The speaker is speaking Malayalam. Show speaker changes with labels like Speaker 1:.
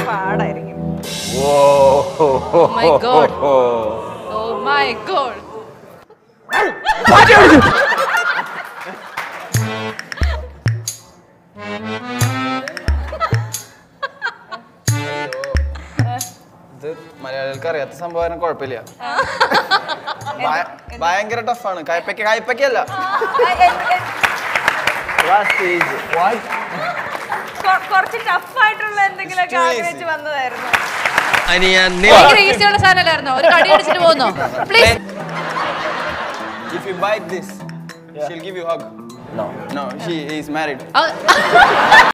Speaker 1: പാടായിരിക്കും
Speaker 2: Oh
Speaker 3: my God. Oh my God
Speaker 4: ഇത് മലയാളികൾക്ക് അറിയാത്ത സംഭവം കുഴപ്പമില്ല ഭയ- ഭയങ്കര ടഫാണ് കയ്പയ്ക്ക കയ്പയ്ക്കല്ല
Speaker 1: കൊ- കുറച്ച് ടഫ് ആയിട്ടുള്ള എന്തെങ്കിലുമൊക്കെ
Speaker 4: It's too
Speaker 1: ആഗ്രഹിച്ച്
Speaker 4: easy.
Speaker 1: വന്നതായിരുന്നു
Speaker 3: ഭയങ്കര ഈസിയുള്ള സാധനമല്ലായിരുന്നോ ഒരു കടി അടിച്ചിട്ട് പോകുന്നോ please
Speaker 4: If you bite this, she'll give you hug.
Speaker 2: No.
Speaker 4: No, she is married.